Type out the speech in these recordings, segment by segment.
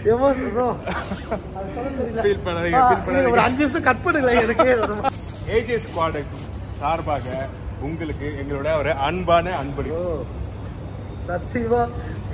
ஏமா bro, அது சொல்ல தெரியல. Feel பண்ணாதீங்க, ஆ, feel இருங்க, பண்ணாதீங்க. ஒரு அஞ்சு நிமிஷம் கட் பண்ணுங்களேன் எனக்கு ஏஜே ஸ்குவாடு சார்பாக உங்களுக்கு எங்களோட ஒரு அன்பான அன்பளிப்பு ஓ, சத்தியமா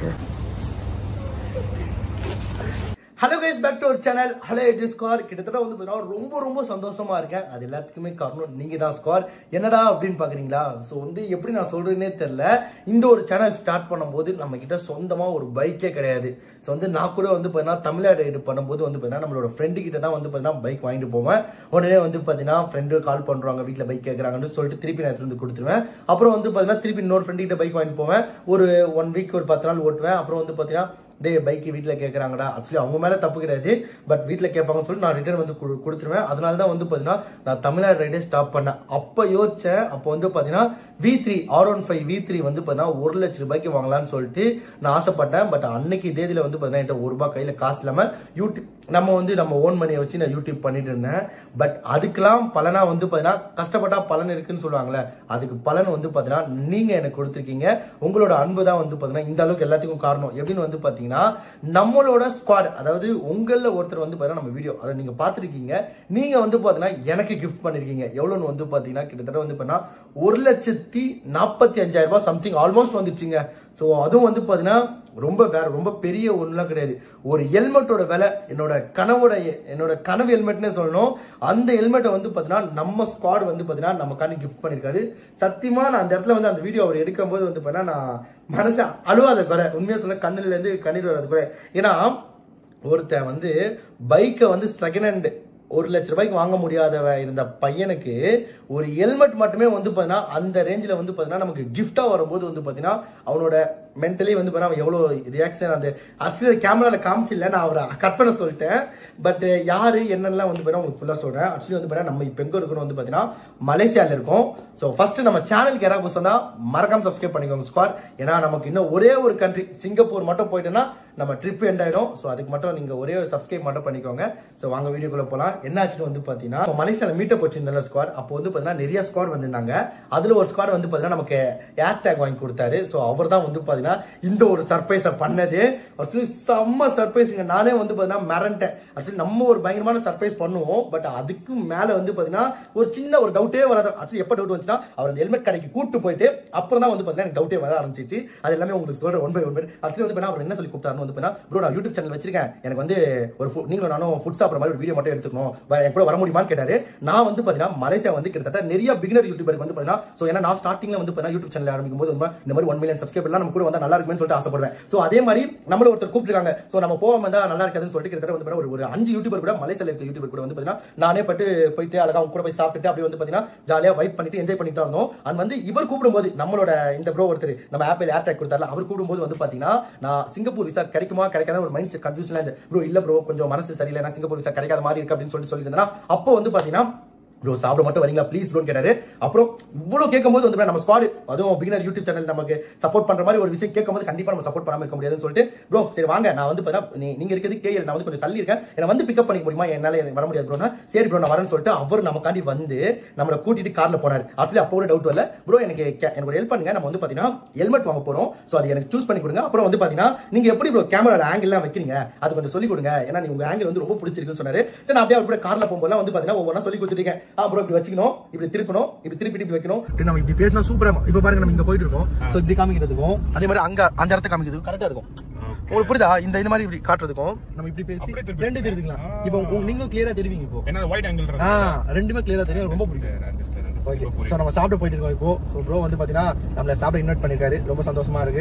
hello guys back to our channel hello ஏஜ் ஸ்குவார் கிட்டத்தட்ட வந்து பார்த்தீங்கன்னா ரொம்ப ரொம்ப சந்தோஷமா இருக்கேன் அது எல்லாத்துக்குமே காரணம் நீங்க தான் ஸ்குவார் என்னடா அப்படின்னு பாக்குறீங்களா ஸோ வந்து எப்படி நான் சொல்றேனே தெரியல இந்த ஒரு சேனல் ஸ்டார்ட் பண்ணும்போது நம்ம கிட்ட சொந்தமா ஒரு பைக்கே கிடையாது ஸோ வந்து நான் கூட வந்து பார்த்தீங்கன்னா தமிழ்நாடு ரைடு பண்ணும்போது வந்து பார்த்தீங்கன்னா நம்மளோட ஃப்ரெண்டு கிட்ட தான் வந்து பார்த்தீங்கன்னா பைக் வாங்கிட்டு போவேன் உடனே வந்து பார்த்தீங்கன்னா ஃப்ரெண்டு கால் பண்றாங்க வீட்டில் பைக் கேட்குறாங்கன்னு சொல்லிட்டு திருப்பி நான் எடுத்து வந்து கொடுத்துருவேன் அப்புறம் வந்து பார்த்தீங்கன்னா திருப்பி இன்னொரு ஃப்ரெண்டு கிட்ட பைக் வாங்கிட்டு போவேன் ஒரு ஒன் வீக் ஒரு பத்து நாள் ஓட்டுவேன் அப்புறம் வந்து பார்த்தீங்கன்னா டே பைக் வீட்டில் கேட்குறாங்கடா ஆக்சுவலி அவங்க மேலே தப்பு கிடையாது பட் வீட்டில் கேட்பாங்கன்னு சொல்லி நான் ரிட்டர்ன் வந்து கொடு- கொடுத்துருவேன் அதனால தான் வந்து பார்த்தீங்கன்னா நான் தமிழ்நாடு ரைடே ஸ்டாப் பண்ணேன் அப்போ யோசிச்சேன் அப்போ வந்து பார்த்தீங்கன்னா V three R one five V three வந்து பார்த்தீங்கன்னா ஒரு லட்ச ரூபாய்க்கு வாங்கலாம்னு சொல்லிட்டு நான் ஆசைப்பட்டேன் பட் அன்னைக்கு தேதியில் வந்து பார்த்தீங்கன்னா என்கிட்ட ஒரு ரூபாய் கையில் காசு இல்லாமல் யூடியூப் நம்ம வந்து நம்ம ஓன் மணியை வச்சு நான் யூடியூப் பண்ணிட்டு இருந்தேன் பட் அதுக்கெல்லாம் பலனா வந்து பார்த்தீங்கன்னா கஷ்டப்பட்டா பலன் இருக்குன்னு சொல்லுவாங்கல்ல அதுக்கு பலன் வந்து பார்த்தீங்கன்னா நீங்க எனக்கு கொடுத்துருக்கீங்க உங்களோட அன்பு தான் வந்து பார்த்தீங்கன்னா இந்த அளவுக்கு எல்லாத்துக்கும் காரணம் எப்படின்னு வந்து பார்த்தீங்கன்னா நம்மளோட ஸ்குவாட் அதாவது உங்களில் ஒருத்தர் வந்து பார்த்தீங்கன்னா நம்ம வீடியோ அதை நீங்க பார்த்துருக்கீங்க நீங்க வந்து பார்த்தீங்கன்னா எனக்கு கிஃப்ட் பண்ணிருக்கீங்க எவ்வளோன்னு வந்து பார்த்தீங்கன்னா கிட்டத்தட்ட வந்து பார்த்தீங்கன்னா ஒரு லட்சத்தி நாற்பத்தி அஞ்சாயிரம் ரூபாய் சம்திங் ஆல்மோஸ்ட் வந்துருச்சுங்க ஸோ அதுவும் வந்து பார்த்தீங்கன்னா ரொம்ப வேற ரொம்ப பெரிய ஒன்றுலாம் கிடையாது ஒரு ஹெல்மெட்டோட விலை என்னோட கனவோட என்னோட கனவு ஹெல்மெட்னே சொல்லணும் அந்த ஹெல்மெட்டை வந்து பார்த்தீங்கன்னா நம்ம ஸ்குவாட் வந்து பார்த்தீங்கன்னா நமக்காண்டி கிஃப்ட் பண்ணியிருக்காரு சத்தியமா நான் அந்த இடத்துல வந்து அந்த வீடியோ அவர் எடுக்கும்போது வந்து பார்த்தீங்கன்னா நான் மனசை அழுவாத குறை உண்மையாக சொல்ல கண்ணுல இருந்து கண்ணீர் வராத குறை ஏன்னா ஒருத்தன் வந்து பைக்கை வந்து செகண்ட் ஹேண்ட் ஒரு லட்ச ரூபாய்க்கு வாங்க முடியாதவ இருந்த பையனுக்கு ஒரு ஹெல்மெட் மட்டுமே வந்து பார்த்தீங்கன்னா அந்த ரேஞ்சில் வந்து பார்த்தீங்கன்னா நமக்கு கிஃப்டாக வரும்போது வந்து பார்த்தீங்கன்னா அவனோட மென்டலி வந்து பார்த்தீங்கன்னா அவன் எவ்வளோ ரியாக்ஷன் அந்த ஆக்சுவலி கேமராவில் காமிச்சில்ல நான் அவரை கட் பண்ண சொல்லிட்டேன் பட் யார் என்னெல்லாம் வந்து பார்த்தீங்கன்னா உங்களுக்கு ஃபுல்லாக சொல்கிறேன் ஆக்சுவலி வந்து பார்த்தீங்கன்னா நம்ம இப்போ எங்கே இருக்கணும் வந்து பார்த்தீங்கன்னா மலேசியாவில் இருக்கோம் ஸோ ஃபர்ஸ்ட் நம்ம சேனலுக்கு யாராவது புதுசா மறக்காம சப்ஸ்கிரைப் பண்ணிக்கோங்க ஸ்குவாட் ஏன்னா நமக்கு இன்னும் ஒரே ஒரு கண்ட்ரி சிங்கப்பூர் மட்டும் போயிட்டோன்னா நம்ம ட்ரிப் எண்ட் ஆயிடும் ஸோ அதுக்கு மட்டும் நீங்க ஒரே ஒரு சப்ஸ்கிரைப் மட்டும் பண்ணிக்கோங்க ஸோ வாங்க வீடியோக்குள்ள போலாம் என்ன ஆச்சுன்னு வந்து பாத்தீங்கன்னா இப்போ மலேசியால மீட்டப் வச்சிருந்தால ஸ்குவாட் அப்போ வந்து பாத்தீங்கன்னா நிறைய ஸ்குவாட் வந்திருந்தாங்க அதுல ஒரு ஸ்குவாட் வந்து பாத்தீங்கன்னா நமக்கு ஏர் டேக் வாங்கி கொடுத்தாரு ஸோ அவர் தான் வந்து பாத்தீங்கன்னா இந்த ஒரு சர்ப்ரைஸை பண்ணது ஆக்சுவலி செம்ம சர்ப்ரைஸுங்க நானே வந்து பாத்தீங்கன்னா மிரண்டேன் ஆக்சுவலி நம்ம ஒரு பயங்கரமான சர்ப்ரைஸ் பண்ணுவோம் பட் அதுக்கு மேல வந்து பாத்தீங்கன்னா ஒரு சின்ன ஒரு டவுட்டே வராது ஆக்சுவலி எப்போ டவுட் வந்துச்சுன்னா அவர் அந்த ஹெல்மெட் கடைக்கு கூட்டு போயிட்டு அப்புறம் தான் வந்து பாத்தீங்கன்னா எனக்கு டவுட்டே வர ஆரம்பிச்சிச்சு அது எல்லாமே உங்களுக்கு சொல்றேன் one by one by actually வந்து பாத்தீங்கன்னா அவர் என்ன சொல்லி கூப்பிட்டாருன்னு வந்து பாத்தீங்கன்னா ப்ரோ நான் யூடியூப் சேனல் வச்சிருக்கேன் எனக்கு வந்து ஒரு food- நீங்களும் நானும் ஃபுட் சாப்பிட்ற மாதிரி ஒரு வீடியோ மட்டும் எடுத்துக்கணும் வ- என் கூட வர முடியுமான்னு கேட்டாரு நான் வந்து பாத்தீங்கன்னா மலேசியா வந்து கிட்டத்தட்ட நிறைய பிகினர் யூடியூபருக்கு வந்து பாத்தீங்கன்னா ஸோ ஏன்னா நான் ஸ்டார்டிங்ல வந்து பாத்தீங்கன்னா யூடியூப் சேனல் ஆரம்பிக்கும் போது வந்து இந்த மாதிரி ஒன் மில்லியன் சப்ஸ்கிரைபர்லாம் நம்ம கூட வந்தா நல்லா இருக்குமே சொல்லிட்டு ஆசைப்படுவேன் ஸோ அதே மாதிரி நம்மள ஒருத்தர் கூப்பிட்டுருக்காங்க ஸோ நம்ம போகாம இருந்தா நல்லா இருக்காதுன்னு சொல்லிட்டு கிட்டத்தட்ட வந்து பாத்தீங்கன்னா ஒரு ஒரு அஞ்சு யூடியூபர் கூட மலேசியால இருக்க யூடியூபர் கூட வந்து பாத்தீங்கன்னா நானே பட்டு போயிட்டு அழகா அவங்க கூட போய் சாப்பிட்டுட்டு அப்படியே வந்து பாத்தீங்கன்னா ஜாலியா வைப் பண்ணிட்டு என்ஜாய் பண்ணிட்டு தான் இருந்தோம் அண்ட் வந்து இவர் கூப்பிடும்போது நம்மளோட இந்த ப்ரோ ஒருத்தர் நம்ம ஆப்பிள் ஏர் டேக் கொடுத்தாரு அவர் கூப்பிடும்போது வந்து பாத்தீங்கன்னா நான் சிங்கப்பூர் விசா கிடைக்குமா கிடைக்காத ஒரு மைண்ட் செட் கன்ஃபியூஷன்ல இருந்து ப்ரோ இல்ல ப்ரோ கொஞ்சம் மனசு சரியில்லை நான் சிங்கப்பூர் விசா கிடைக்காத மாதிரி இருக்கு அப்படின்னு சொல்லிட்டு சொல்லிட்டு இருந்தேன்னா அப்போ வந்து பாத்தீங்கன்னா ப்ரோ சாப்பிட மட்டும் வரீங்களா ப்ளீஸ் ப்ரோன்னு கேட்டாரு அப்புறம் இவ்வளவு கேட்கும்போது வந்து நம்ம ஸ்குவாட் அதுவும் பிகினர் யூடியூப் சேனல் நமக்கு சப்போர்ட் பண்ற மாதிரி ஒரு விஷயம் கேட்கும்போது கண்டிப்பா நம்ம சப்போர்ட் பண்ணாம இருக்க முடியாதுன்னு சொல்லிட்டு ப்ரோ சரி வாங்க நான் வந்து பார்த்தா நீ நீங்க இருக்கிறது கேஎல் நான் வந்து கொஞ்சம் தள்ளி இருக்கேன் என்ன வந்து பிக்கப் பண்ணிக்க முடியுமா என்னால எனக்கு வர முடியாது ப்ரோனா சரி ப்ரோ நான் வரேன்னு சொல்லிட்டு அவர் நமக்காண்டி வந்து நம்மளை கூட்டிட்டு கார்ல போனார் ஆக்சுவலி அப்போ ஒரு டவுட் வரல ப்ரோ எனக்கு கே- எனக்கு ஒரு ஹெல்ப் பண்ணுங்க நம்ம வந்து பாத்தீங்கன்னா ஹெல்மெட் வாங்க போறோம் ஸோ அது எனக்கு சூஸ் பண்ணி கொடுங்க அப்புறம் வந்து பாத்தீங்கன்னா நீங்க எப்படி ப்ரோ கேமரா ஆங்கிள்லாம் வைக்கிறீங்க அது கொஞ்சம் சொல்லி கொடுங்க ஏன்னா நீங்க உங்க ஆங்கிள் வந்து ரொம்ப பிடிச்சிருக்குன்னு சொன்னாரு சரி நான் அப்படியே அவர் கூட கார்ல போகும்போது வந்து பாத்தீங்கன்னா ஒவ்வொன்றா சொல்லி கொடுத்துட்டீங்க ஆ ப்ரோ இப்படி வச்சுக்கணும் இப்படி திருப்பணும் இப்படி திருப்பி இப்படி வைக்கணும் இப்படி நம்ம இப்படி பேசினா சூப்பரா இப்ப பாருங்க நம்ம இங்க போயிட்டு இருக்கோம் சோ இப்படி காமிக்கிறதுக்கும் அதே மாதிரி அங்க அந்த இடத்த காமிக்கிறதுக்கும் கரெக்டா இருக்கும் உங்களுக்கு புரியுதா இந்த இந்த மாதிரி இப்படி காட்டுறதுக்கும் நம்ம இப்படி பேசி அப்படியே திருப்பி ரெண்டு தெரிவிக்கலாம் இப்போ உங்க- நீங்களும் கிளியரா தெரிவிங்க இப்போ என்ன ஒயிட் ஆங்கிள் ஆ ரெண்டுமே கிளியரா தெரியும் ரொம்ப பிடிக்கும் ஓகே ஸோ நம்ம சாப்பிட போயிட்டு இருக்கோம் இப்போ ஸோ ப்ரோ வந்து பார்த்தீங்கன்னா நம்மள சாப்பிட இன்வைட் பண்ணிருக்காரு ரொம்ப சந்தோஷமா இருக்கு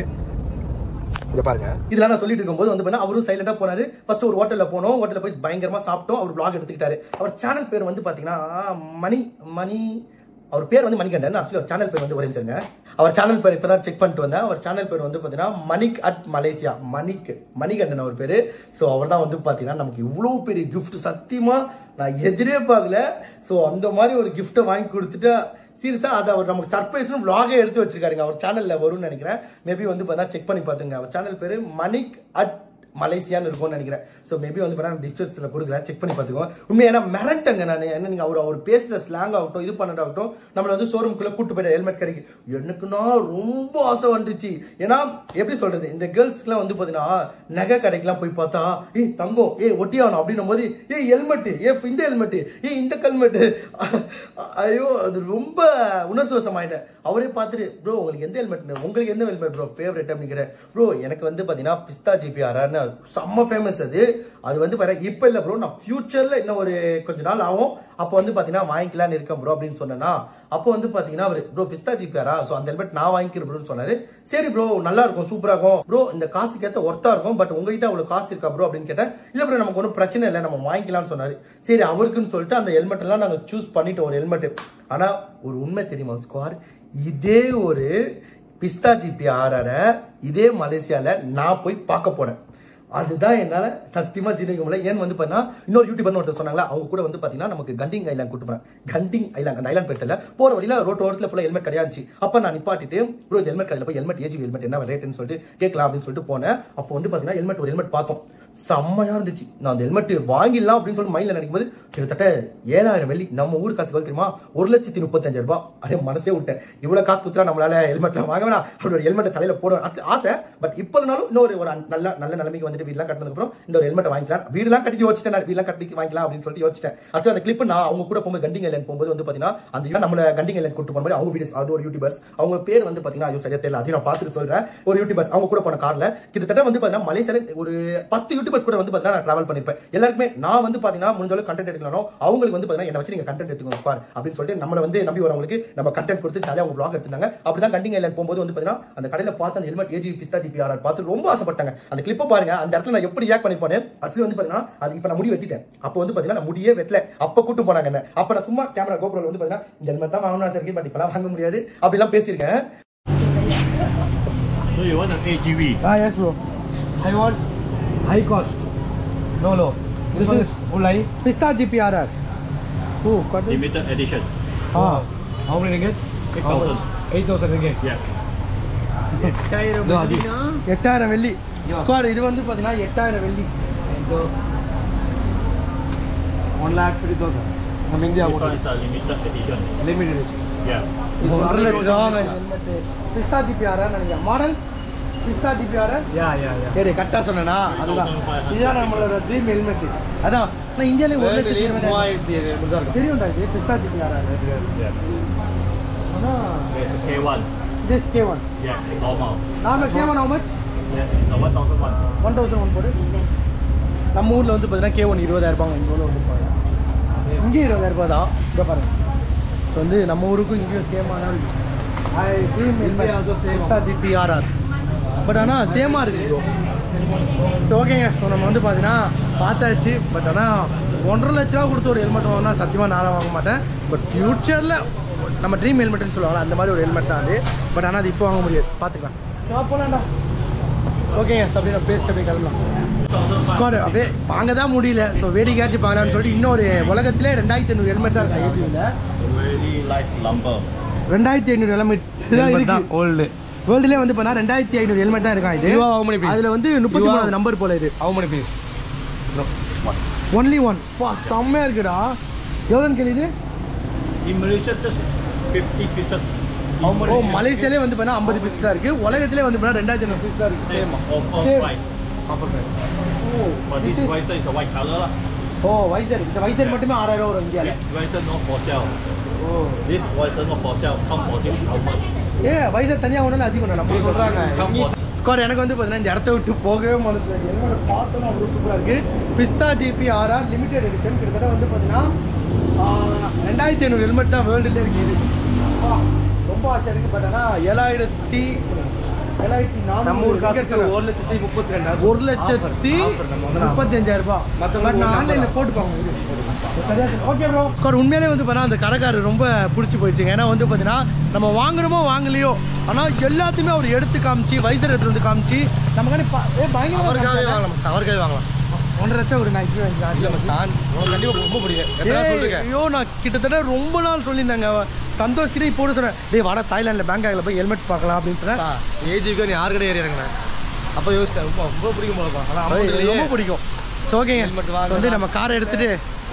இதை பாருங்க இதெல்லாம் நான் சொல்லிட்டு இருக்கும்போது வந்து பார்த்தீங்கன்னா அவரும் சைலண்டா போனாரு ஃபர்ஸ்ட் ஒரு ஹோட்டல்ல போனோம் ஹோட்டல்ல போய் பயங்கரமா சாப்பிட்டோம் அவர் vlog எடுத்துக்கிட்டாரு அவர் சேனல் பேர் வந்து பாத்தீங்கன்னா மணி மணி அவர் பேர் வந்து மணிகண்டன் ஆக்சுவலி அவர் சேனல் பேர் வந்து ஒரே நிமிஷங்க அவர் சேனல் பேர் இப்பதான் செக் பண்ணிட்டு வந்தேன் அவர் சேனல் பேர் வந்து பாத்தீங்கன்னா மணிக் அட் மலேசியா மணிக் மணிகண்டன் அவர் பேரு ஸோ அவர் தான் வந்து பாத்தீங்கன்னா நமக்கு இவ்வளோ பெரிய gift சத்தியமா நான் எதிரே பார்க்கல ஸோ அந்த மாதிரி ஒரு gift-அ வாங்கி கொடுத்துட்டு சீரியஸா அதை அவர் நமக்கு சர்ப்ரைஸ்னு vlog-ஏ எடுத்து வச்சிருக்காருங்க அவர் சேனல்ல வரும்னு நினைக்கிறேன் மேபி வந்து பார்த்தா செக் பண்ணி பார்த்துங்க அவர் சேனல் பேரு மணிக் அட் மலேசியான்னு இருக்கும்னு நினைக்கிறேன் ஸோ மேபி வந்து பார்த்தா டிஸ்டன்ஸில் கொடுக்குறேன் செக் பண்ணி பார்த்துக்கோங்க உண்மையாக ஏன்னா மிரட்டங்க நான் என்ன நீங்கள் அவர் அவர் பேசுகிற ஸ்லாங் ஆகட்டும் இது பண்ணதாகட்டும் நம்மளை வந்து ஷோரூம்குள்ளே கூட்டு போயிட்டு ஹெல்மெட் கிடைக்கு எனக்குன்னா ரொம்ப ஆசை வந்துச்சு ஏன்னா எப்படி சொல்றது இந்த கேர்ள்ஸ்க்குலாம் வந்து பார்த்தீங்கன்னா நகை கடைக்கெல்லாம் போய் பார்த்தா ஏய் தங்கம் ஏய் ஒட்டியானோ அப்படின்னும் போது ஏய் ஹெல்மெட்டு ஏ இந்த ஹெல்மெட்டு ஏய் இந்த ஹெல்மெட்டு ஐயோ அது ரொம்ப உணர்ச்சிவசமாயிட்டேன் அவரே பார்த்துட்டு ப்ரோ உங்களுக்கு எந்த ஹெல்மெட் உங்களுக்கு எந்த ஹெல்மெட் ப்ரோ ஃபேவரட் அப்படிங்கிற ப்ரோ எனக்கு வந்து பார்த்தீங்கன்னா பிஸ்தா ஜிபிஆர்னு செம்ம ஃபேமஸ் அது அது வந்து பாரு இப்போ இல்லை ப்ரோ நான் ஃபியூச்சரில் இன்னும் ஒரு கொஞ்ச நாள் ஆகும் அப்போ வந்து பார்த்தீங்கன்னா வாங்கிக்கலாம்னு இருக்கேன் ப்ரோ அப்படின்னு சொன்னேன்னா அப்போ வந்து பார்த்தீங்கன்னா அவர் ப்ரோ பிஸ்தா ஜிபிஆரா ஸோ அந்த ஹெல்மெட் நான் வாங்கிக்கிறேன் ப்ரோன்னு சொன்னாரு சரி ப்ரோ நல்லா இருக்கும் சூப்பரா இருக்கும் ப்ரோ இந்த காசுக்கு ஏற்ற ஒர்த்தா இருக்கும் பட் உங்ககிட்ட அவ்வளோ காசு இருக்கா ப்ரோ அப்படின்னு கேட்டேன் இல்லை ப்ரோ நமக்கு ஒன்றும் பிரச்சனை இல்லை நம்ம வாங்கிக்கலாம்னு சொன்னாரு சரி அவருக்குன்னு சொல்லிட்டு அந்த ஹெல்மெட் எல்லாம் நாங்கள் சூஸ் பண்ணிட்டு ஒரு ஹெல்மெட் ஆனா ஒரு உண்மை தெரியுமா ஸ்குவார் இதே ஒரு பிஸ்தா ஜிபி ஆர்ஆர இதே மலேசியால நான் போய் பார்க்க போறேன் அதுதான் என்னால சத்தியமா ஜீரணிக்க முடியல ஏன் வந்து பார்த்தீங்கன்னா இன்னொரு யூடியூபர் ஒருத்தர் சொன்னாங்களா அவங்க கூட வந்து பாத்தீங்கன்னா நமக்கு கண்டிங் ஐலாண்ட் கூட்டு போறேன் கண்டிங் ஐலாண்ட் அந்த ஐலாண்ட் பேர்ல போற வழியில ரோட் ஓரத்துல ஃபுல்லா ஹெல்மெட் கிடையாது அப்ப நான் நிப்பாட்டிட்டு ப்ரோ இந்த ஹெல்மெட் கடையில் போய் ஹெல்மெட் ஏஜி ஹெல்மெட் என்ன ரேட்னு சொல்லிட்டு கேட்கலாம் அப்படின்னு சொல்லிட்டு போனேன் அப்போ வந்து பாத்தீங்கன்னா ஹெல்மெட் ஒரு ஹெல்மெட் பார்த்தோம் செம்மையா இருந்துச்சு நான் அந்த ஹெல்மெட் வாங்கிடலாம் அப்படின்னு சொல்லி மைண்ட்ல நினைக்கும் போது கிட்டத்தட்ட ஏழாயிரம் வெள்ளி நம்ம ஊர் காசு எவ்வளவு தெரியுமா ஒரு லட்சத்தி முப்பத்தஞ்சாயிரம் ரூபாய் அப்படியே மனசே விட்டேன் இவ்வளவு காசு குத்துறா நம்மளால ஹெல்மெட்லாம் வாங்க வேணாம் அப்படி ஒரு ஹெல்மெட் தலையில போட ஆசை பட் இப்போ இருந்தாலும் இன்னொரு ஒரு நல்ல நல்ல நிலைமைக்கு வந்துட்டு வீடுலாம் கட்டினதுக்கு அப்புறம் இந்த ஒரு ஹெல்மெட் வாங்கிக்கலாம் வீடுலாம் கட்டி யோசிச்சிட்டேன் நான் வீடுலாம் கட்டி வாங்கிக்கலாம் அப்படின்னு சொல்லிட்டு யோசிச்சிட்டேன் ஆக்சுவலி அந்த கிளிப் நான் அவங்க கூட போகும்போது கண்டிங் ஐலண்ட் போகும்போது வந்து பாத்தீங்கன்னா அந்த இடம் நம்மள கண்டிங் ஐலண்ட் கூட்டு போகும்போது அவங்க வீடியோஸ் அது ஒரு யூடியூபர்ஸ் அவங்க பேர் வந்து பாத்தீங்கன்னா ஐயோ சரியா தெரியல அதையும் நான் பார்த்துட்டு சொல்றேன் ஒரு யூடியூபர்ஸ் அவங்க கூட போன கார்ல கிட்டத்தட்ட வந்து பாத்தீங்கன்னா மலேசியால ஒரு பத்து யூடியூபர்ஸ் கூட வந்து பாத்தீங்கன்னா நான் டிராவல் பண்ணிருப்பேன் எல்லாருக்குமே நான் வந்து பாத்தீங்கன்னா முடிஞ்ச அளவுக்கு கண்டென்ட் எடுக்கணும் அவங்களுக்கு வந்து பாத்தீங்கன்னா என்ன வச்சு நீங்க கண்டென்ட் எடுத்துக்கணும் ஸ்பார் அப்படின்னு சொல்லிட்டு நம்மள வந்து நம்பி வரவங்களுக்கு நம்ம கண்டென்ட் கொடுத்து ஜாலியா அவங்க vlog எடுத்தாங்க அப்படிதான் கண்டிங் ஐலண்ட் போகும்போது வந்து பாத்தீங்கன்னா அந்த கடையில பார்த்து அந்த ஹெல்மெட் ஏஜி பிஸ்தா டிபிஆர் பார்த்து ரொம்ப ஆசைப்பட்டாங்க அந்த கிளிப்பை பாருங்க அந்த இடத்துல நான் எப்படி ரியாக்ட் பண்ணி போனேன் ஆக்சுவலி வந்து பாத்தீங்கன்னா அது இப்ப நான் முடி வெட்டிட்டேன் அப்போ வந்து பாத்தீங்கன்னா நான் முடியே வெட்டல அப்ப கூட்டு போனாங்க என்ன அப்ப நான் சும்மா கேமரா கோபுரம் வந்து பாத்தீங்கன்னா இந்த ஹெல்மெட் தான் வாங்கணும் ஆசை இருக்கு பட் இப்பெல்லாம் வாங்க முடியாது அப்படிலாம் பேசியிருக்கேன் So you want an AGV? Ah, yes, bro. I want high cost. No, no. This, is Ulai. Pista GPRR. Oh, got it. Limited edition. Ah, how many ringgit? 8,000. 8,000 ringgit. Yeah. No, Haji. எட்டாயிரம் வெள்ளி squad இது வந்து பார்த்தீங்கன்னா எட்டாயிரம் வெள்ளி one lakh fifty thousand நம்ம India This one is a limited edition. Limited Yeah. ஒன்றரை லட்ச ரூபா பிஸ்தா ஜிபிஆர் நினைக்கிறேன் model Pista GPR Yeah, yeah, yeah. சரி கரெக்டாக சொன்னேன்னா அதுதான் 3500. இதுதான் நம்மளோட ட்ரீம் ஹெல்மெட் அதான் நான் இந்தியாவிலே ஒரு லட்சம் தெரியும்டா இது பிஸ்தா ஜிபிஆர் Yeah. அதான் There's a K1. This K one Yeah, normal. Normal K one how much Yeah, it's a 1001. One thousand one போடு நம்ம ஊரில் வந்து பார்த்தீங்கன்னா கே ஒன் இருபதாயிரம் ரூபாங்க இங்கே வந்து போகிறாங்க இங்கேயும் இருபதாயிரம் ரூபாய் தான் இங்கே பாருங்க ஸோ வந்து நம்ம ஊருக்கும் இங்கேயும் சேமான ஜிபிஆர்ஆர் பட் ஆனால் சேமாக இருக்குது ஸோ ஓகேங்க ஸோ நம்ம வந்து பார்த்தீங்கன்னா பார்த்தாச்சு பட் ஆனால் ஒன்றரை லட்ச ரூபா கொடுத்து ஒரு ஹெல்மெட் வாங்கினா சத்தியமாக நானும் வாங்க மாட்டேன் பட் ஃப்யூச்சரில் நம்ம ட்ரீம் ஹெல்மெட்னு சொல்லுவாங்க அந்த மாதிரி ஒரு ஹெல்மெட் தான் அது பட் ஆனால் அது இப்போ வாங்க முடியாது பார்த்துக்கலாம் நான் போகலாம்டா ஓகேங்க ஸோ அப்படியே நான் பேசிட்டு அப்படியே கிளம்பலாம் ஸ்குவாட் அப்படியே வாங்க தான் முடியல ஸோ வேடிக்கையாச்சும் பார்க்கலாம்னு சொல்லிட்டு இன்னொரு உலகத்திலே ரெண்டாயிரத்தி ஐநூறு ஹெல்மெட் தான் செய்யல Really nice lumber. ரெண்டாயிரத்தி ஐநூறு ஹெல்மெட் தான் இருக்கு ஓல்டு வேர்ல்டுலேயே வந்து பண்ணா ரெண்டாயிரத்தி ஐநூறு ஹெல்மெட் தான் இருக்கான் இது You have how many piece? அதில் வந்து முப்பத்தி You have- மூணாவது நம்பர் போல இது how many piece only one பா செம்மையா இருக்குடா எவ்வளோன்னு கேள்வி இது In Malaysia, just 50 pieces. How much? ஓ மலேசியாலே வந்து பண்ணா ஐம்பது பீஸ் தான் இருக்கு உலகத்திலே வந்து பண்ணா ரெண்டாயிரத்தி ஐநூறு பீஸ் தான் இருக்கு Same, of all Same. price. ஓ But this visor is a white color. lah. ஓ வைசர் இந்த வைசர் மட்டுமே ஆறாயிரம் ரூபா வரும் இந்தியாவில் This visor not for sale. ஓ This visor not for sale. Come for this how much? ஏ வைசர் தனியாக ஒன்றும் அதிகம் ஒன்று நம்ம சொல்கிறாங்க Come for ஸ்கோர் எனக்கு வந்து பார்த்தீங்கன்னா இந்த இடத்த விட்டு போகவே மனசு என்னோட பார்த்தோன்னா அவ்வளோ சூப்பராக இருக்குது Pista GP RR limited edition கிட்டத்தட்ட வந்து பார்த்தீங்கன்னா ஆஹ், ரெண்டாயிரத்தி ஐநூறு ஹெல்மெட் தான் வேர்ல்டுல இருக்கு இது அப்பா, ரொம்ப ஆசை இருக்குது பட் ஆனால் ஏழாயிரத்தி ஏழாயிரத்தி நம்ம ஊர் காசு நானூறு ஒரு லட்சத்தி முப்பத்தி ரெண்டாயிரம் ஒரு லட்சத்தி முப்பத்தஞ்சாயிரம் ரூபாய் மத்தவங்க பட் நான் ஊர்ல ஆன்லைனில் போட்டுப்பாங்க ஓகே ப்ரோ ஸ்கோர் உண்மையிலே வந்து பார்த்தா அந்த கடைக்காரர் ரொம்ப பிடிச்சி போயிடுச்சுங்க ஏன்னா வந்து பார்த்தீங்கன்னா நம்ம வாங்குறோமோ வாங்கலையோ ஆனால் எல்லாத்தையுமே அவர் எடுத்து காமிச்சு வைசர் எடுத்து வந்து காமிச்சு நம்ம கண்டி ஏ பயங்கரமா அவருக்காகவே காமிச்சாங்க. வாங்கலாம் மச்சான், அவருக்காகவே வாங்கலாம் ஒன்றரை லட்சம் ஒரு நான் இப்படி வாங்கிக்கலாம் இல்ல மச்சான் உனக்கு கண்டிப்பா ரொம்ப பிடிக்கும் எத்தனை நாள் ஏய், சொல்லிருக்கேன் ஐயோ நான் கிட்டத்தட்ட ரொம்ப நாள் சொல்லியிருந்தாங்க சந்தோஷ் கிட்ட இப்போ கூட சொன்னேன் டேய் வாடா தாய்லாண்டில் பேங்காக்ல போய் ஹெல்மெட் பார்க்கலாம் அப்படின்னு சொன்னேன் ஏஜிக்கு நீ யாரு கடை ஏறி இறங்கினேன் அப்போ யோசிச்சேன் ரொம்ப ரொம்ப பிடிக்கும் போலப்பா ஆனால் amount எனக்கு இல்லையே. ரொம்ப பிடிக்கும் ஸோ ஓகேங்க Helmet இப்ப வாங்கலாம். வந்து நம்ம காரை எடுத்துட்டு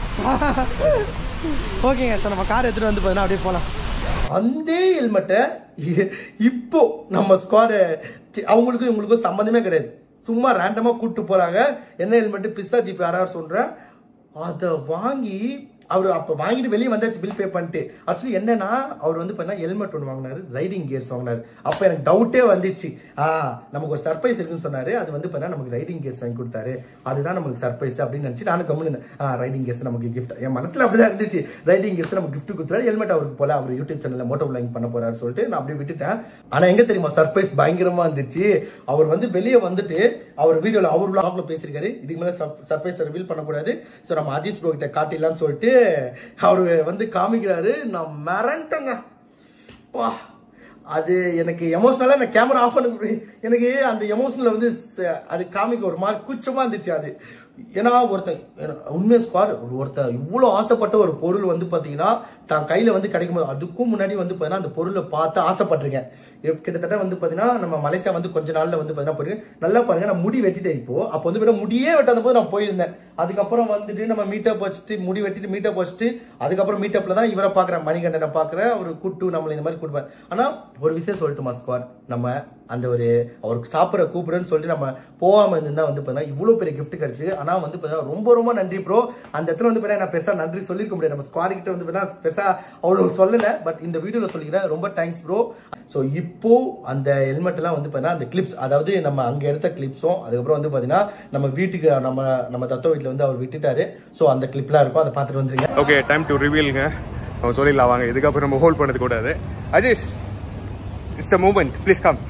ஓகேங்க ஸோ நம்ம காரை எடுத்துட்டு வந்து பார்த்தீங்கன்னா அப்படியே போகலாம் அந்த ஹெல்மெட்டை இப்போ நம்ம ஸ்குவாடு அவங்களுக்கும் இவங்களுக்கும் சம்மந்தமே கிடையாது சும்மா ரேண்டமா கூப்பிட்டு போறாங்க என்ன ஹெல்மெட் பிஸ்தா ஜிபி ஆர்ஆர் சொல்றேன் அதை வாங்கி அவர் அப்போ வாங்கிட்டு வெளியே வந்தாச்சு பில் பே பண்ணிட்டு ஆக்சுவலி என்னன்னா அவர் வந்து பார்த்தீங்கன்னா ஹெல்மெட் ஒன்று வாங்கினாரு ரைடிங் கியர்ஸ் வாங்கினாரு அப்போ எனக்கு டவுட்டே வந்துச்சு ஆ நமக்கு ஒரு சர்ப்ரைஸ் இருக்குன்னு சொன்னாரு அது வந்து பார்த்தீங்கன்னா நமக்கு ரைடிங் கியர்ஸ் வாங்கி கொடுத்தாரு அதுதான் நமக்கு சர்ப்ரைஸ் அப்படின்னு நினச்சி நானும் கம்முன்னு இருந்தேன் ஆ ரைடிங் கியர்ஸ் நமக்கு கிஃப்ட் என் மனசில் அப்படிதான் இருந்துச்சு ரைடிங் கியர்ஸ் நமக்கு கிஃப்ட் கொடுத்தாரு ஹெல்மெட் அவருக்கு போல அவர் யூடியூப் சேனலில் மோட்டோ பிளாகிங் பண்ண போறாரு சொல்லிட்டு நான் அப்படியே விட்டுட்டேன் ஆனால் எங்க தெரியுமா சர்ப்ரைஸ் பயங்கரமா இருந்துச்சு அவர் வந்து வெளியே வந்துட்டு அவர் வீடியோல அவர் vlogல பேசியிருக்காரு இதுக்கு மேலே சர்ப்ரைஸ் ரிவீல் பண்ணக்கூடாது ஸோ நம்ம அஜித் ப்ரோ கிட்ட காட்டிடலாம்னு சொல்லிட்டு அவர் வந்து காமிக்கிறாரு நான் மிரண்டேங்க வா அது எனக்கு எமோஷனலாக நான் கேமரா ஆஃப் பண்ண எனக்கு அந்த எமோஷனல் வந்து ச- அது காமிக்க ஒரு மாதிரி கூச்சமா இருந்துச்சு அது ஏன்னா ஒருத்தன் எனக்கு உண்மை ஸ்குவாட் ஒருத்தன் இவ்வளோ ஆசைப்பட்ட ஒரு பொருள் வந்து பார்த்தீங்கன்னா தான் கையில் வந்து கிடைக்கும் போது அதுக்கும் முன்னாடி வந்து பார்த்தீங்கன்னா அந்த பொருளை பார்த்து ஆசைப்பட்டிருக்கேன் எப்~ கிட்டத்தட்ட வந்து பார்த்தீங்கன்னா நம்ம மலேசியா வந்து கொஞ்ச நாள்ல வந்து பார்த்தீங்கன்னா போயிருக்கு நல்லா பாருங்க நான் முடி வெட்டிட்டேன் இப்போ அப்போ வந்து விட முடியே வெட்டாத போது நான் போயிருந்தேன் அதுக்கப்புறம் வந்துட்டு நம்ம மீட்டப் வச்சுட்டு முடி வெட்டிட்டு மீட்டப் வச்சுட்டு அதுக்கப்புறம் மீட்டப்ல தான் இவரை பார்க்குறேன் மணிகண்டனை பார்க்குறேன் அவர் கூட்டு நம்மளை இந்த மாதிரி கூட்டுவார் ஆனால் ஒரு விஷயம் சொல்லட்டுமா ஸ்குவாட் நம்ம அந்த ஒரு அவருக்கு சாப்பிட்ற கூப்பிடுன்னு சொல்லிட்டு நம்ம போகாம இருந்தா வந்து பார்த்தீங்கன்னா இவ்வளோ பெரிய gift கிடைச்சு ஆனால் வந்து பார்த்தீங்கன்னா ரொம்ப ரொம்ப நன்றி ப்ரோ அந்த இடத்துல வந்து பார்த்தீங்கன்னா நான் பெருசாக நன்றி சொல்லியிருக்க முடியாது நம்ம ஸ்குவாட் கிட்ட வந்து பார்த்தீங்கன்னா பெருசாக அவ்வளோ சொல்லலை பட் இந்த வீடியோவில் சொல்லிக்கிறேன் ரொம்ப தேங்க்ஸ் ப்ரோ ஸோ இப்போ அந்த ஹெல்மெட் எல்லாம் வந்து பார்த்தீங்கன்னா அந்த கிளிப்ஸ் அதாவது நம்ம அங்கே எடுத்த கிளிப்ஸும் அதுக்கப்புறம் வந்து பார்த்தீங்கன்னா நம்ம வீட்டுக்கு நம்ம நம்ம தத்துவ வீட்டில் வந்து அவர் விட்டுட்டாரு ஸோ அந்த கிளிப்லாம் இருக்கும் அதை பார்த்துட்டு வந்துருங்க ஓகே டைம் டு ரிவீலுங்க அவன் சொல்லிடலாம் வாங்க இதுக்கப்புறம் நம்ம ஹோல்ட் பண்ணது கூடாது Ajesh it's the moment please come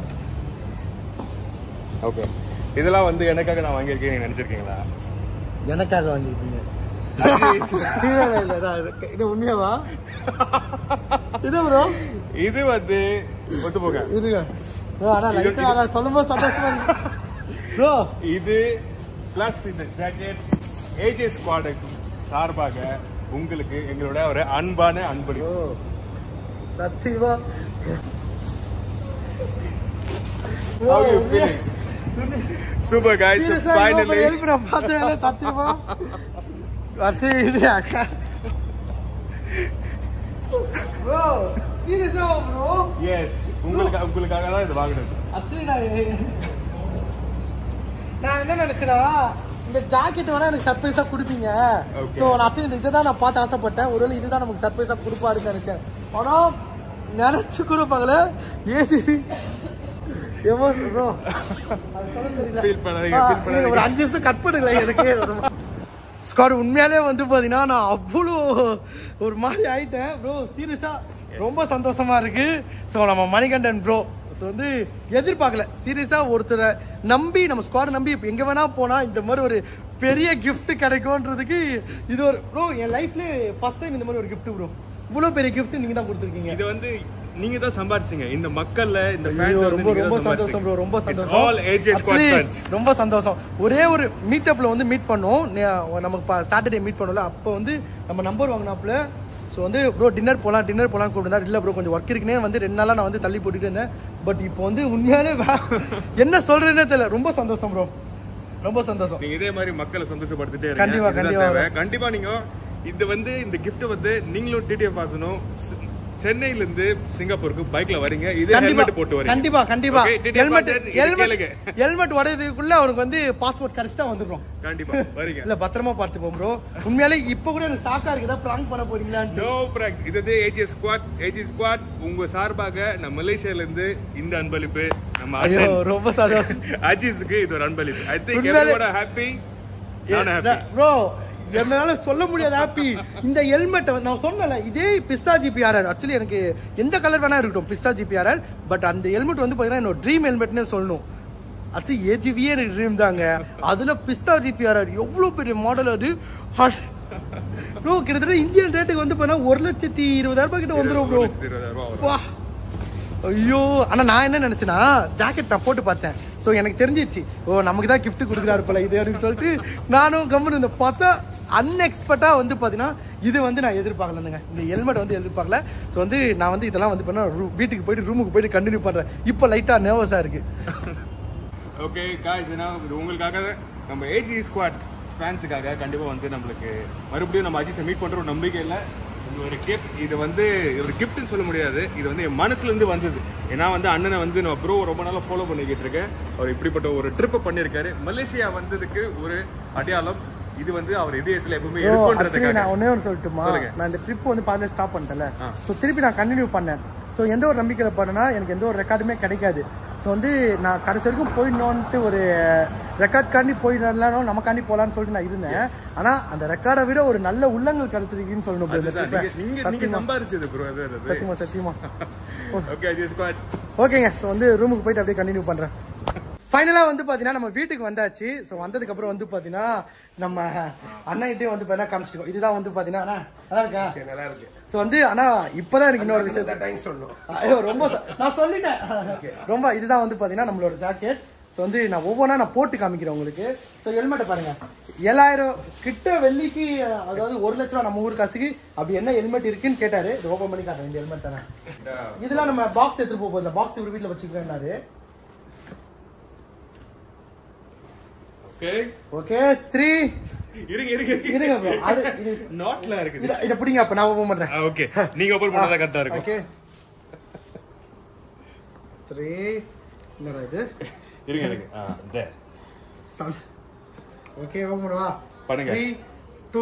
okay இதெல்லாம் வந்து எனக்காக நான் வாங்கியிருக்கேன் நீங்க நினைச்சிருக்கீங்களா எனக்காக வாங்கியிருக்கீங்க அஜீஷ், இல்ல இல்ல இல்ல நான் இது- இது உண்மையாவா இது ப்ரோ இது வந்து ஒத்து போங்க இருங்க bro, ஆனா லைட்டா ஆனா சொல்லும்போது சந்தோஷமா இருக்கு ப்ரோ இது பிளஸ் இந்த ஜாக்கெட் ஏஜே ஸ்குவாடுக்கு சார்பாக உங்களுக்கு எங்களோட ஒரு அன்பான அன்பளிப்பு சத்தியமா How you feeling? Super guys, so Seriously, finally. இவ்வளவு help நான் பார்த்ததே இல்ல, சத்தியமா அது இது அக்கா ப்ரோ சீரியஸா ப்ரோ Yes, உங்களுக்கு உங்களுக்காக தான் இது வாங்கினது ஆக்சுவலி நான் நான் என்ன நினைச்சேன்னா இந்த ஜாக்கெட் வேணா எனக்கு சர்ப்ரைஸா கொடுப்பீங்க Okay. ஸோ நான் actually இந்த இதை தான் நான் பார்த்து ஆசைப்பட்டேன் ஒருவேளை இதுதான் நமக்கு சர்ப்ரைஸா கொடுப்பாருன்னு நினைச்சேன் ஆனா நினைச்சு கூட பார்க்கல ஏது எவ்வளோ ப்ரோ ஃபீல் பண்ணாதீங்க ஃபீல் ஒரு பண்ணாதீங்க அஞ்சு நிமிஷம் கட் பண்ணுங்களேன் எனக்கு ஸ்கார் உண்மையாலே வந்து பாத்தீங்கன்னா நான் அவ்வளோ ஒரு மாதிரி ஆயிட்டேன் ப்ரோ சீரியஸா ரொம்ப சந்தோஷமா இருக்கு ஸோ நம்ம மணிகண்டன் ப்ரோ ஸோ வந்து எதிர்பார்க்கல சீரியஸா ஒருத்தரை நம்பி நம்ம ஸ்குவாட் நம்பி இப்போ எங்க வேணா போனா இந்த மாதிரி ஒரு பெரிய gift கிடைக்கும்ன்றதுக்கு இது ஒரு ப்ரோ என் லைஃப்ல ஃபர்ஸ்ட் டைம் இந்த மாதிரி ஒரு gift ப்ரோ இவ்வளோ பெரிய gift நீங்க தான் கொடுத்துருக்கீங்க இது வந்து நீங்க தான் சம்பாரிச்சீங்க இந்த மக்கள்ல இந்த ஐயோ, ஃபேன்ஸ் வந்து ரொம்ப நீங்க ரொம்ப தான் சந்தோஷம் ப்ரோ ரொம்ப It's சந்தோஷம் all AJ squad Actually, fans. ரொம்ப சந்தோஷம் ஒரே ஒரு மீட்டப்ல வந்து மீட் பண்ணோம் நே- நமக்கு சாட்டர்டே மீட் பண்ணோம்ல அப்போ வந்து நம்ம நம்பர் வாங்கினாப்புல ஸோ வந்து ப்ரோ டின்னர் போகலாம் டின்னர் போகலாம் கூப்பிட்டு இல்லை ப்ரோ கொஞ்சம் ஒர்க் இருக்குன்னே வந்து ரெண்டு நாளாக நான் வந்து தள்ளி போட்டுட்டு இருந்தேன் பட் இப்போ வந்து உண்மையாலே வே- என்ன சொல்றேன்னே தெரியல ரொம்ப சந்தோஷம் ப்ரோ ரொம்ப சந்தோஷம் நீங்க இதே மாதிரி மக்களை சந்தோஷப்படுத்திட்டே இருங்க கண்டிப்பா, இதுதான் கண்டிப்பா. தேவை. கண்டிப்பா நீங்க இது வந்து இந்த gift வந்து நீங்களும் டிடிஎஃப் வாசனும் சென்னையில இருந்து சிங்கப்பூருக்கு பைக்ல வரீங்க இதே கண்டிப்பா ஹெல்மெட் போட்டு வரீங்க கண்டிப்பா கண்டிப்பா Okay, TTF ஹெல்மெட் வாசன், இது ஹெல்மெட் கேளுங்க. ஹெல்மெட் உடையதுக்குள்ள அவனுக்கு வந்து பாஸ்போர்ட் கிடைச்சிட்டா வந்துடுறோம் கண்டிப்பா வரீங்க இல்ல பத்திரமா பார்த்துப்போம் ப்ரோ உண்மையாலே இப்போ கூட எனக்கு ஷாக்கா இருக்கு ஏதாவது ப்ராங்க் பண்ண போறீங்களான்னு நோ பிராக்ஸ் இது வந்து ஏஜி ஸ்குவாட் ஏஜி ஸ்குவாட் உங்க சார்பாக நம்ம மலேசியால இருந்து இந்த அன்பளிப்பு நம்ம ஐயோ அண்ணன் ரொம்ப சந்தோஷம் அஜிஸுக்கு இது ஒரு அன்பளிப்பு ஐ திங்க் உண்மையிலே- எவ்வளோ ஹாப்பி நான் ஹாப்பி ப்ரோ என்னால சொல்ல முடியாது ஹாப்பி இந்த ஹெல்மெட் நான் சொன்னல இதே பிஸ்தா ஜிபிஆர்ஆர் ஆக்சுவலி எனக்கு எந்த கலர் வேணா இருக்கட்டும் பிஸ்தா ஜிபிஆர்ஆர் பட் அந்த ஹெல்மெட் வந்து பாத்தீங்கன்னா என்னோட ட்ரீம் ஹெல்மெட்னே சொல்லணும் ஆக்சுவலி ஏஜிவியே எனக்கு ட்ரீம் தாங்க அதுல பிஸ்தா ஜிபிஆர்ஆர் எவ்வளவு பெரிய மாடல் அது ப்ரோ கிட்டத்தட்ட இந்தியன் ரேட்டுக்கு வந்து பாத்தீங்கன்னா ஒரு லட்சத்தி இருபதாயிரம் ரூபாய் கிட்ட வந்துரும் ப்ரோ வா ஐயோ ஆனா நான் என்ன நினைச்சேன்னா ஜாக்கெட் நான் போட்டு பார்த்தேன் ஸோ எனக்கு தெரிஞ்சிச்சு ஓ நமக்கு தான் gift கொடுக்குறாரு போல இது அப்படின்னு சொல்லிட்டு நானும் கம்முன்னு இந்த பார்த்தா அன்எக்ஸ்பெக்டா வந்து பார்த்தீங்கன்னா இது வந்து நான் எதிர்பார்க்கலங்க இந்த ஹெல்மெட் வந்து எதிர்பார்க்கல ஸோ வந்து நான் வந்து இதெல்லாம் வந்து பண்ண வீட்டுக்கு போயிட்டு ரூமுக்கு போயிட்டு கண்டினியூ பண்றேன் இப்போ லைட்டா நர்வஸா இருக்கு ஓகே காய்ஸ் ஏன்னா இது உங்களுக்காக நம்ம ஏஜி ஸ்குவாட் ஃபேன்ஸுக்காக கண்டிப்பாக வந்து நம்மளுக்கு மறுபடியும் நம்ம அஜிஸை மீட் பண்ணுற ஒரு நம்பிக்கை இல்லை இது ஒரு கிஃப்ட் இது வந்து ஒரு கிஃப்ட்னு சொல்ல முடியாது இது வந்து என் மனசுலேருந்து வந்தது ஏன்னா வந்து அண்ணனை வந்து நான் ப்ரோ ரொம்ப நாளாக ஃபாலோ பண்ணிக்கிட்டு இருக்கேன் அவர் இப்படிப்பட்ட ஒரு ட்ரிப்பை பண்ணியிருக்காரு மலேசியா வந்ததுக்கு ஒரு அடையாளம் இது வந்து அவர் இதயத்தில் எப்பவுமே actually இருக்குன்றதுக்காக நான் ஒன்னே ஒன்று சொல்லட்டுமா சொல்லுங்க. நான் இந்த ட்ரிப் வந்து பாதியில் ஸ்டாப் பண்ணிட்டேன்ல ஸோ திருப்பி நான் கண்டினியூ பண்ணேன் ஸோ எந்த ஒரு நம்பிக்கையில் பண்ணேன்னா எனக்கு எந்த ஒரு ரெக்கார்டுமே கிடைக்காது ஸோ வந்து நான் கடைசி வரைக்கும் போயிடணுன்ட்டு ஒரு ரெக்கார்ட் காண்டி போயிடலாம் நமக்காண்டி போகலான்னு சொல்லிட்டு நான் இருந்தேன் ஆனால் அந்த ரெக்கார்டை விட ஒரு நல்ல உள்ளங்கள் கிடைச்சிருக்குன்னு சொல்லணும் bro இந்த அதுதான் trip-அ. நீங்க- நீங்க நீங்க சம்பாரிச்சது ப்ரோ அது அது சத்தியமா சத்தியமா ஓகே அஜி ஸ்குவாட் ஓகேங்க ஸோ வந்து ரூமுக்கு போயிட்டு அப்படியே கண்டினியூ பண்ணுறேன் ஃபைனலாக வந்து பார்த்தீங்கன்னா நம்ம வீட்டுக்கு வந்தாச்சு ஸோ வந்ததுக்கப்புறம் வந்து பார்த்தீங்கன்னா நம்ம அண்ணன்கிட்டே வந்து பார்த்தீங்கன்னா காமிச்சிருக்கோம் இதுதான் வந்து பார்த்தீங்கன்னா அண்ணா, நல்லா இருக்கா நல்லா இருக்கு ஸோ வந்து ஆனா இப்பதான் எனக்கு இன்னொரு விஷயம் டைம் சொல்லணும் ஐயோ ரொம்ப ச- நான் சொல்லிட்டேன் ரொம்ப இதுதான் வந்து பாத்தீங்கன்னா நம்மளோட ஜாக்கெட் ஸோ வந்து நான் ஒவ்வொன்றா நான் போட்டு காமிக்கிறேன் உங்களுக்கு ஸோ ஹெல்மெட்டை பாருங்க ஏழாயிரம் கிட்ட வெள்ளிக்கு அதாவது ஒரு லட்ச ரூபா நம்ம ஊர் காசுக்கு அப்படி என்ன ஹெல்மெட் இருக்குன்னு கேட்டாரு இது ஓப்பன் பண்ணி காட்டுறேன் இந்த ஹெல்மெட் தானே இதெல்லாம் நம்ம பாக்ஸ் எடுத்துட்டு போக போதில்லை பாக்ஸ் ஒரு வீட்டில் வச்சுக்கிறேன்னாரு ஓகே ஓகே த்ரீ இருங்க இருங்க இருங்க bro. அது இது நாட்ல இருக்குது இதை இதை பிடிங்க அப்ப நான் ஓப்பன் பண்றேன் ஓகே நீங்க ஓபன் பண்ணதா கரெக்டா இருக்கும் ஓகே த்ரீ என்னடா இது இருங்க இருங்க ஆ இந்த ஓகே ஓப்பன் பண்ணுவா பண்ணுங்க. Three two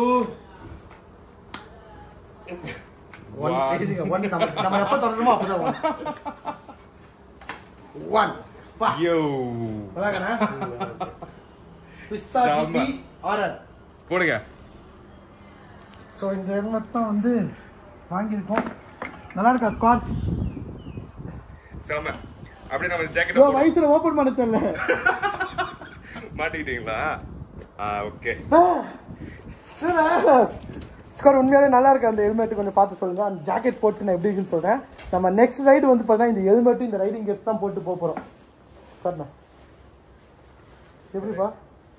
one One. இதுங்க ஒன் நம்ம நம்ம எப்போ தொடரணுமோ அப்பதான் ஒன் ஒன் வா யோ அதாங்கண்ணா பிஸ்தா செம. ஜிபி ஆர்ஆர் போடுங்க ஸோ இந்த ஹெல்மெட் தான் வந்து வாங்கியிருக்கோம் நல்லா இருக்கா ஸ்காட் செம அப்படியே நம்ம ப்ரோ ஜாக்கெட் வயிற்றுல ஓப்பன் பண்ண தெரியல மாட்டிக்கிட்டீங்களா ஆ ஓகே ஸ்கார் உண்மையாலே நல்லா இருக்கு அந்த ஹெல்மெட் கொஞ்சம் பார்த்து சொல்லுங்க அந்த ஜாக்கெட் போட்டு நான் எப்படி இருக்குன்னு சொல்றேன் நம்ம நெக்ஸ்ட் ரைடு வந்து பார்த்தா இந்த ஹெல்மெட் இந்த ரைடிங் கேஸ் தான் போட்டு போக போறோம் சரிண்ணா எப்படிப்பா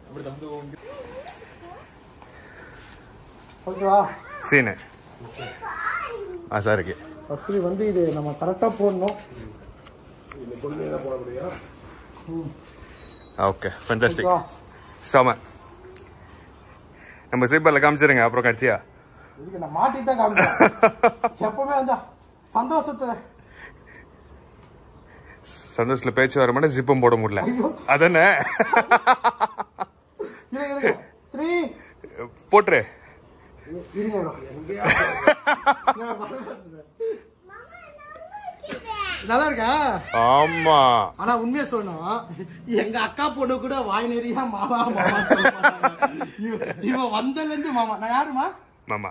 ஓகேவா சீனு ஆ சார் இருக்கு ஆக்சுவலி வந்து இது நம்ம கரெக்டாக போடணும் ஓகே ஃபேண்டாஸ்டிக் ஓகேவா செம நம்ம சீப்பரில் காமிச்சிருங்க அப்புறம் கடைசியா இதுக்கு நான் மாட்டிட்டு தான் காமிச்சேன் எப்பவுமே வந்து சந்தோஷத்துல சந்தோஷத்தில் பேச்சு வர மாட்டேன் ஜிப்பும் போட முடியல அதானே இருங்க இருங்க த்ரீ போட்டுரு இருங்க bro. நல்லா இருக்கா ஆமா ஆனா உண்மையா சொல்லணும் எங்க அக்கா பொண்ணு கூட வாய் நிறைய மாமா மாமா சொல்ல மாட்டாங்க. இவ- இவ வந்ததுல இருந்து மாமா நான் யாருமா மாமா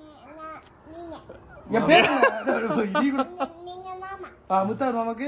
என் பேர் என்ன? நீ கூட நீங்க மாமா ஆ, முத்தார் மாமாக்கு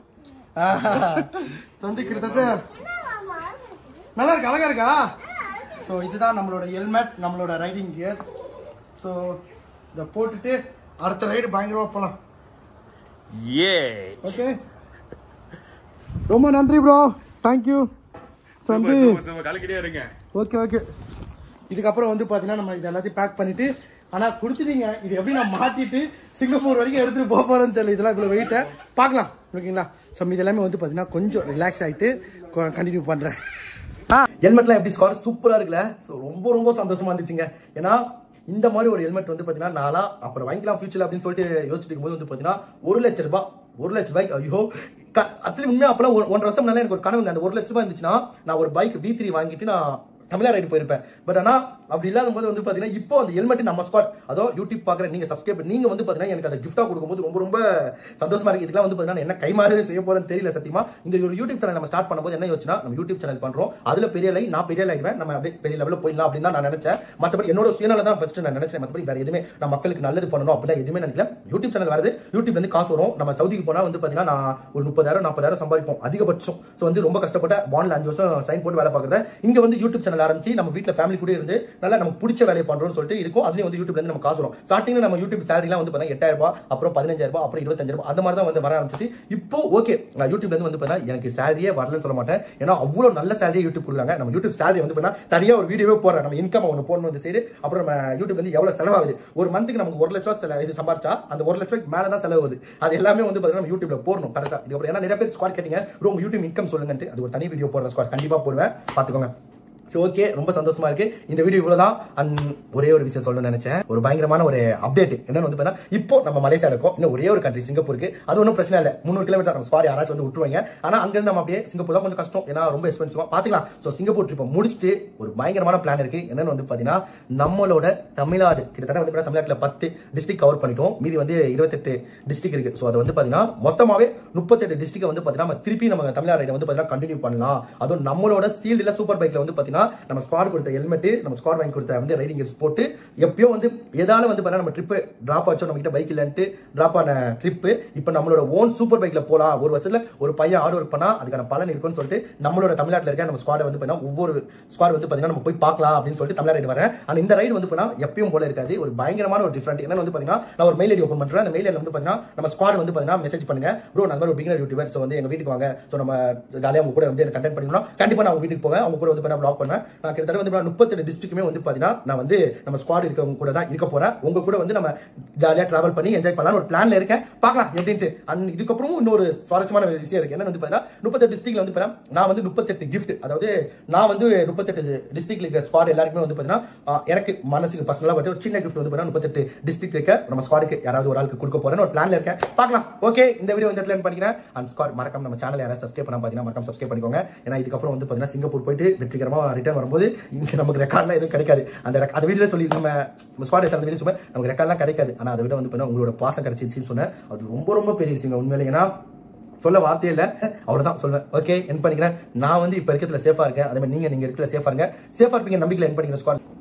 வந்து கிட்டத்தட்ட நல்லா இருக்கு அழகா இருக்கா ஸோ இதுதான் நம்மளோட ஹெல்மெட் நம்மளோட ரைடிங் கியர்ஸ் ஸோ இதை போட்டுட்டு அடுத்த ரைடு பயங்கரமா போகலாம் ஏ ஓகே ரொம்ப நன்றி ப்ரோ தேங்க்யூ ஸோ வந்து கலக்கிட்டே இருங்க ஓகே ஓகே இதுக்கப்புறம் வந்து பார்த்தீங்கன்னா நம்ம இது எல்லாத்தையும் பேக் பண்ணிட்டு ஆனால் கொடுத்துட்டீங்க இது எப்படி நான் மாட்டிட்டு சிங்கப்பூர் வரைக்கும் எடுத்துட்டு போக போறேன்னு தெரியல இதெல்லாம் இவ்வளோ வெயிட்டை பார்க்கலாம் ஓகேங்களா ஸோ இது எல்லாமே வந்து பார்த்தீங்கன்னா கொஞ்சம் ரிலாக்ஸ் ஆகிட்டு கண்டினியூ பண்ணுறேன் ஹெல்மெட்லாம் எப்படி ஸ்கார் சூப்பரா இருக்குல்ல ஸோ ரொம்ப ரொம்ப சந்தோஷமா இருந்துச்சுங்க ஏன்னா இந்த மாதிரி ஒரு ஹெல்மெட் வந்து பாத்தீங்கன்னா நாளா அப்புறம் வாங்கிக்கலாம் ஃபியூச்சர் அப்படின்னு சொல்லிட்டு யோசிச்சுட்டு இருக்கும்போது வந்து பாத்தீங்கன்னா ஒரு லட்ச ரூபாய் ஒரு லட்ச ரூபாய்க்கு ஐயோ ஆக்சுவலி உண்மையா அப்பெல்லாம் ஒரு- ஒன்றரை வருஷம் முன்னால எனக்கு ஒரு கனவுங்க அந்த ஒரு லட்ச ரூபாய் இருந்துச்சுன்னா நான் ஒரு பைக் வி த்ரீ வாங்கிட்டு நான் தமிழா ரைடு போயிருப்பேன் பட் ஆனா அப்படி இல்லாத போது வந்து பாத்தீங்கன்னா இப்போ அந்த ஹெல்மெட் நம்ம ஸ்குவாட் அதோ யூடியூப் பாக்குற நீங்க சப்ஸ்கிரைப் நீங்க வந்து பாத்தீங்கன்னா எனக்கு அதை கிஃப்டா கொடுக்கும்போது ரொம்ப ரொம்ப சந்தோஷமா இருக்கு இதெல்லாம் வந்து பாத்தீங்கன்னா என்ன கைமாறு செய்ய போறேன்னு தெரியல சத்தியமா இந்த ஒரு யூடியூப் சேனல் நம்ம ஸ்டார்ட் பண்ணும்போது என்ன யோசிச்சுனா நம்ம யூடியூப் சேனல் பண்றோம் அதுல பெரிய லை நான் பெரிய லைவேன் நம்ம அப்படியே பெரிய லெவலில் போயிடலாம் அப்படின்னு தான் நான் நினைச்சேன் மத்தபடி என்னோட சுயநல தான் ஃபர்ஸ்ட் நான் நினைச்சேன் மத்தபடி வேற எதுவுமே நான் மக்களுக்கு நல்லது பண்ணணும் அப்படிலாம் எதுவுமே நினைக்கல யூடியூப் சேனல் வருது யூடியூப்ல இருந்து காசு வரும் நம்ம சவுதிக்கு போனா வந்து பாத்தீங்கன்னா நான் ஒரு முப்பதாயிரம் நாற்பதாயிரம் சம்பாதிப்போம் அதிகபட்சம் ஸோ வந்து ரொம்ப கஷ்டப்பட்ட பாண்ட்ல அஞ்சு வருஷம் சைன் போட்டு வேலை பார்க்குறேன் இங்க வந்து யூடியூப் சேனல் சேனல் ஆரம்பிச்சு நம்ம வீட்டில் ஃபேமிலி கூட இருந்து நல்லா நமக்கு பிடிச்ச வேலையை பண்றோம்னு சொல்லிட்டு இருக்கும் அதுலயும் வந்து யூடியூப்ல இருந்து நம்ம காசு வரும் ஸ்டார்டிங்ல நம்ம யூடியூப் சேலரிலாம் வந்து பார்த்தீங்கன்னா எட்டாயிரம் ரூபாய் அப்புறம் பதினஞ்சாயிரம் ரூபாய் அப்புறம் இருபத்தஞ்சாயிரம் ரூபாய் அந்த மாதிரி தான் வந்து வர ஆரம்பிச்சிச்சு இப்போ ஓகே நான் யூடியூப்ல இருந்து வந்து பார்த்தீங்கன்னா எனக்கு சேலரியே வரலன்னு சொல்ல மாட்டேன் ஏன்னா அவ்வளோ நல்ல சேலரி யூடியூப் கொடுக்குறாங்க நம்ம யூடியூப் சேலரி வந்து பார்த்தீங்கன்னா தனியா ஒரு வீடியோவே போடுறேன் நம்ம இன்கம் ஒன்று போடணும் வந்து சைடு அப்புறம் நம்ம யூடியூப் வந்து எவ்வளவு செலவாகுது ஒரு மந்த்துக்கு நமக்கு ஒரு லட்சம் செலவு இது சம்பாரிச்சா அந்த ஒரு லட்சம் ரூபாய்க்கு மேல தான் செலவாகுது அது எல்லாமே வந்து பார்த்தீங்கன்னா நம்ம யூடியூப்ல போடணும் கரெக்டாக இதுக்கப்புறம் ஏன்னா நிறைய பேர் ஸ்குவாட் கேட்டீங்க ப்ரோ உங்க யூடியூப் இன்கம் சொல்லுங்கன்ட்டு அது ஒரு தனி வீடியோ போடுற ஸ்குவாட் கண்டிப்பா போடுவேன் பார்த்துக்கோங்க சரி ஓகே ரொம்ப சந்தோஷமா இருக்கு இந்த வீடியோ இவ்வளவுதான் அண்ட் ஒரே ஒரு விஷயம் சொல்லணும்னு நினைச்சேன் ஒரு பயங்கரமான ஒரு அப்டேட் என்னன்னு வந்து பார்த்தீங்கன்னா இப்போ நம்ம மலேசியா இருக்கோம் இன்னும் ஒரே ஒரு கண்ட்ரி சிங்கப்பூருக்கு அது ஒன்றும் பிரச்சனை இல்லை முந்நூறு கிலோமீட்டர் நம்ம ஸ்பாட் யாராச்சும் வந்து விட்டுருவாங்க ஆனா அங்கிருந்து நம்ம அப்படியே சிங்கப்பூர் தான் கொஞ்சம் கஷ்டம் ஏன்னா ரொம்ப எக்ஸ்பென்சிவா பாத்துக்கலாம் ஸோ சிங்கப்பூர் ட்ரிப்பை முடிச்சுட்டு ஒரு பயங்கரமான பிளான் இருக்கு என்னன்னு வந்து பாத்தீங்கன்னா நம்மளோட தமிழ்நாடு கிட்டத்தட்ட வந்து பார்த்தீங்கன்னா தமிழ்நாட்டில் பத்து டிஸ்ட்ரிக்ட் கவர் பண்ணிட்டோம் மீதி வந்து இருபத்தெட்டு டிஸ்ட்ரிக்ட் இருக்கு ஸோ அது வந்து பாத்தீங்கன்னா மொத்தமாவே முப்பத்தெட்டு டிஸ்ட்ரிக்ட் வந்து பாத்தீங்கன்னா நம்ம திருப்பி நம்ம தமிழ்நாடு வந்து பாத்தீங்கன்னா கண்டினியூ பண்ணலாம் அதுவும் நம்மளோட சீல்டுல சூப்பர் பைக்ல வந்து பாத்தீங்கன்னா நம்ம ஸ்குவாட் கொடுத்த ஹெல்மெட் நம்ம ஸ்குவாட் வாங்கி கொடுத்த வந்து ரைடிங் கிட்ஸ் போட்டு எப்பயோ வந்து ஏதாவது வந்து பாத்தீங்கன்னா நம்ம ட்ரிப் டிராப் ஆச்சோம் நம்ம கிட்ட பைக் இல்லன்ட்டு டிராப் ஆன ட்ரிப் இப்போ நம்மளோட ஓன் சூப்பர் பைக்ல போலாம் ஒரு வருஷத்துல ஒரு பையன் ஆர்டர் ஒர்க் பண்ணா அதுக்கான பலன் இருக்கும்னு சொல்லிட்டு நம்மளோட தமிழ்நாட்டில் இருக்க நம்ம ஸ்குவாட் வந்து பாத்தீங்கன்னா ஒவ்வொரு ஸ்குவாட் வந்து பாத்தீங்கன்னா நம்ம போய் பார்க்கலாம் அப்படின்னு சொல்லிட்டு தமிழ்நாடு ரைடு வரேன் ஆனா இந்த ரைடு வந்து பாத்தீங்கன்னா எப்பயும் போல இருக்காது ஒரு பயங்கரமான ஒரு டிஃபரெண்ட் என்னன்னு வந்து பாத்தீங்கன்னா நான் ஒரு மெயில் ஐடி ஓப்பன் பண்றேன் அந்த மெயில் வந்து பாத்தீங்கன்னா நம்ம ஸ்குவாட் வந்து பாத்தீங்கன்னா மெசேஜ் பண்ணுங்க ப்ரோ நான் ஒரு பிகினர் யூடியூபர் ஸோ வந்து எங்க வீட்டுக்கு வாங்க ஸோ நம்ம ஜாலியாக அவங்க கூட வந்து எனக்கு கண்டென்ட் பண்ணிக்கணும் கண்டிப்பா நான் அவங்க வீட்டுக்கு போவேன் அவங்க கூட வந்து பண்ண ப்ளாக் பண்ணுவேன் நான் கிட்டத்தட்ட வந்து முப்பத்தெட்டு டிஸ்ட்ரிக்ட்டுமே வந்து பாத்தீங்கன்னா நான் வந்து நம்ம ஸ்குவாட் இருக்கவங்க கூட தான் இருக்க போறேன் உங்க கூட வந்து நம்ம ஜாலியா டிராவல் பண்ணி என்ஜாய் பண்ணலாம்னு ஒரு பிளான்ல இருக்கேன் பார்க்கலாம் எப்படின்ட்டு அண்ட் இதுக்கப்புறமும் இன்னொரு சுவாரஸ்யமான ஒரு விஷயம் இருக்கு என்ன வந்து பாத்தீங்கன்னா முப்பத்தெட்டு டிஸ்ட்ரிக்ட்ல வந்து பாத்தீங்கன்னா நான் வந்து முப்பத்தெட்டு கிஃப்ட் அதாவது நான் வந்து முப்பத்தெட்டு டிஸ்ட்ரிக்ட்ல இருக்கிற ஸ்குவாட் எல்லாருக்குமே வந்து பாத்தீங்கன்னா ஆஹ், எனக்கு மனசுக்கு பர்சனலா பார்த்து ஒரு சின்ன கிஃப்ட் வந்து பாத்தீங்கன்னா முப்பத்தெட்டு டிஸ்ட்ரிக்ட் இருக்க நம்ம ஸ்குவாடுக்கு யாராவது ஒரு ஆளுக்கு கொடுக்க போறேன்னு ஒரு பிளான்ல இருக்கேன் பார்க்கலாம் ஓகே இந்த வீடியோ வந்து இடத்துல பண்ணிக்கிறேன் அண்ட் ஸ்குவாட் மறக்காம நம்ம சேனல் யாராவது சப்ஸ்கிரைப் பண்ணா பாத்தீங்கன்னா மறக்காம சப்ஸ்கிரைப் பண்ணிக்கோங்க ஏன்னா இதுக்கப்புறம் வந்து பாத்தீங்கன்னா சிங்கப்பூர் போயிட்டு வெற்றிகரமா ரிட்டர்ன் வரும்போது இங்க நமக்கு ரெக்கார்ட்லாம் எதுவும் கிடைக்காது அந்த record- அந்த வீடியோ சொல்லி நம்ம ஸ்குவாட் எடுத்த அந்த வீடியோ சொல்லுவேன் நமக்கு ரெக்கார்ட்லாம் கிடைக்காது ஆனா அதை விட வந்து பாத்தீங்கன்னா உங்களோட பாசம் கிடைச்சிருச்சுன்னு சொன்னேன் அது ரொம்ப ரொம்ப பெரிய விஷயம் உண்மையிலே ஏன்னா சொல்ல வார்த்தையே இல்ல அவ்வளவுதான் சொல்வேன் ஓகே என் பண்ணிக்கிறேன் நான் வந்து இப்ப இருக்கிறதுல சேஃபா இருக்கேன் அதே மாதிரி நீங்க நீங்க இருக்கிற சேஃபா இருங்க சேஃபா இருப்பீங்க நம்பிக்கையில என் பண்ணிக்கிறேன் ஸ்குவாட்